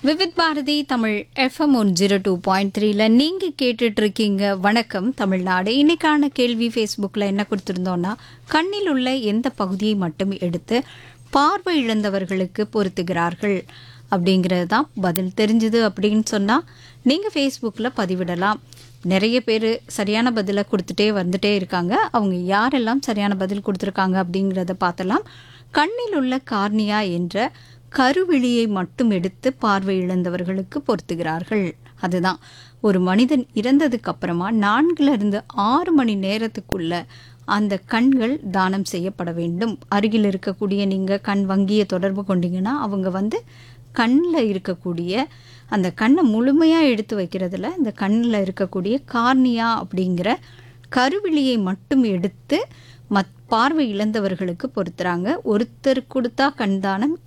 Vividh Bharati Tamil F M one zero two point த்ரீல நீங்கள் கேட்டுட்டு இருக்கீங்க வணக்கம் தமிழ்நாடு இன்னைக்கான கேள்வி ஃபேஸ்புக்கில் என்ன கொடுத்துருந்தோன்னா கண்ணில் உள்ள எந்த பகுதியை மட்டும் எடுத்து பார்வை இழந்தவர்களுக்கு பொருத்துகிறார்கள் அப்படிங்கிறது தான் பதில் தெரிஞ்சுது அப்படின்னு சொன்னால் நீங்கள் ஃபேஸ்புக்கில் பதிவிடலாம் நிறைய பேர் சரியான பதிலை கொடுத்துட்டே வந்துட்டே இருக்காங்க அவங்க யாரெல்லாம் சரியான பதில் கொடுத்துருக்காங்க அப்படிங்கிறத பார்த்தலாம் கண்ணில் உள்ள கார்னியா என்ற கருவிழியை மட்டும் எடுத்து பார்வை இழந்தவர்களுக்கு பொருத்துகிறார்கள் அதுதான் ஒரு மனிதன் இறந்ததுக்கு அப்புறமா நான்குல இருந்து ஆறு மணி நேரத்துக்குள்ள அந்த கண்கள் தானம் செய்யப்பட வேண்டும் அருகில் இருக்கக்கூடிய நீங்கள் கண் வங்கியை தொடர்பு கொண்டீங்கன்னா அவங்க வந்து கண்ணில் இருக்கக்கூடிய அந்த கண்ணை முழுமையாக எடுத்து வைக்கிறதுல இந்த கண்ணில் இருக்கக்கூடிய கார்னியா அப்படிங்கிற கருவிழியை மட்டும் எடுத்து மத் பார்வை இழந்தவர்களுக்கு பொறுத்துறாங்க ஒருத்தர் கொடுத்தா கண் தானம்